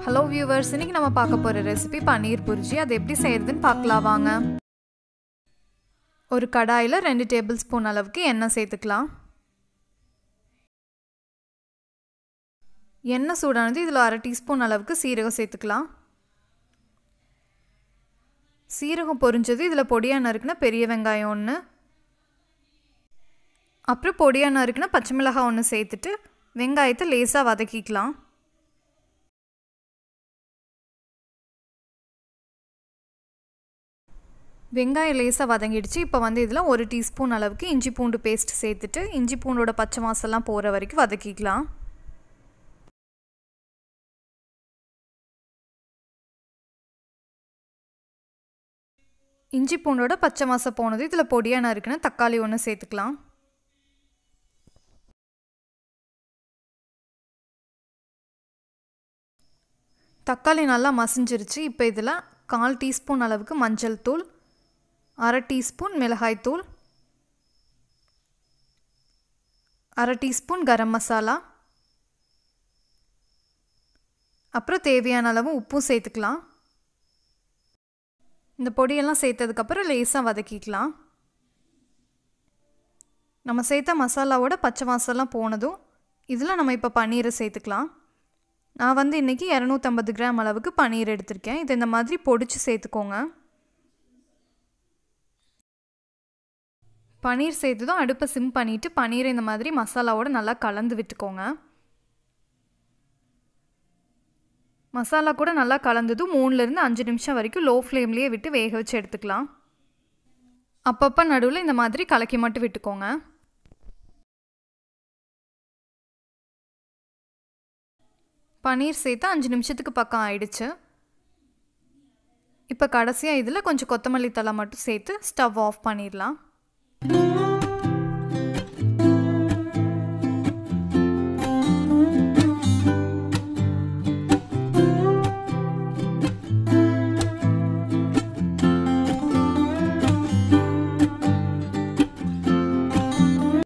hello viewers இன்னைக்கு நம்ம பார்க்க போகிற ரெசிபி பன்னீர் புர்ஜி அது எப்படி செய்யறதுன்னு பார்க்கலாம் வாங்க ஒரு கடாயில் ரெண்டு டேபிள் ஸ்பூன் அளவுக்கு எண்ணெய் சேர்த்துக்கலாம் எண்ணெய் சூடானது இதில் அரை டீஸ்பூன் அளவுக்கு சீரகம் சேர்த்துக்கலாம் சீரகம் பொரிஞ்சது இதில் பொடியாக நறுக்குன பெரிய வெங்காயம் ஒன்று அப்புறம் பொடியாக நறுக்குன பச்சை மிளகாய் ஒன்று சேர்த்துட்டு வெங்காயத்தை லேசாக வதக்கிக்கலாம் வெங்காயம் லேசாக வதங்கிடுச்சு இப்போ வந்து இதில் ஒரு டீஸ்பூன் அளவுக்கு இஞ்சி பூண்டு பேஸ்ட் சேர்த்துட்டு இஞ்சி பூண்டோட பச்சை மாசெல்லாம் போகிற வரைக்கும் வதக்கிக்கலாம் இஞ்சி பூண்டோட பச்சை மாசம் போனது இதில் பொடியாக நறுக்குன்னு தக்காளி ஒன்று சேர்த்துக்கலாம் தக்காளி நல்லா மசிஞ்சிருச்சு இப்போ இதில் கால் டீஸ்பூன் அளவுக்கு மஞ்சள் தூள் அரை டீஸ்பூன் மிளகாய் தூள் அரை டீஸ்பூன் கரம் மசாலா அப்புறம் தேவையான அளவு உப்பும் சேர்த்துக்கலாம் இந்த பொடியெல்லாம் சேர்த்ததுக்கப்புறம் லேசாக வதக்கிக்கலாம் நம்ம சேர்த்த மசாலாவோட பச்சை வாசலாம் போனதும் இதில் நம்ம இப்போ பன்னீரை சேர்த்துக்கலாம் நான் வந்து இன்றைக்கி இரநூத்தம்பது கிராம் அளவுக்கு பன்னீர் எடுத்திருக்கேன் இது இந்த மாதிரி பொடிச்சு சேர்த்துக்கோங்க பன்னீர் சேர்த்ததும் அடுப்பை சிம் பண்ணிவிட்டு பன்னீரை இந்த மாதிரி மசாலாவோட நல்லா கலந்து விட்டுக்கோங்க மசாலா கூட நல்லா கலந்ததும் மூணுலேருந்து அஞ்சு நிமிஷம் வரைக்கும் லோ ஃப்ளேம்லேயே விட்டு வேக வச்சு எடுத்துக்கலாம் அப்பப்போ நடுவில் இந்த மாதிரி கலக்கி மட்டும் விட்டுக்கோங்க பன்னீர் சேர்த்து அஞ்சு நிமிஷத்துக்கு பக்கம் ஆயிடுச்சு இப்போ கடைசியாக இதில் கொஞ்சம் கொத்தமல்லி தலை மட்டும் சேர்த்து ஸ்டவ் ஆஃப் பண்ணிடலாம்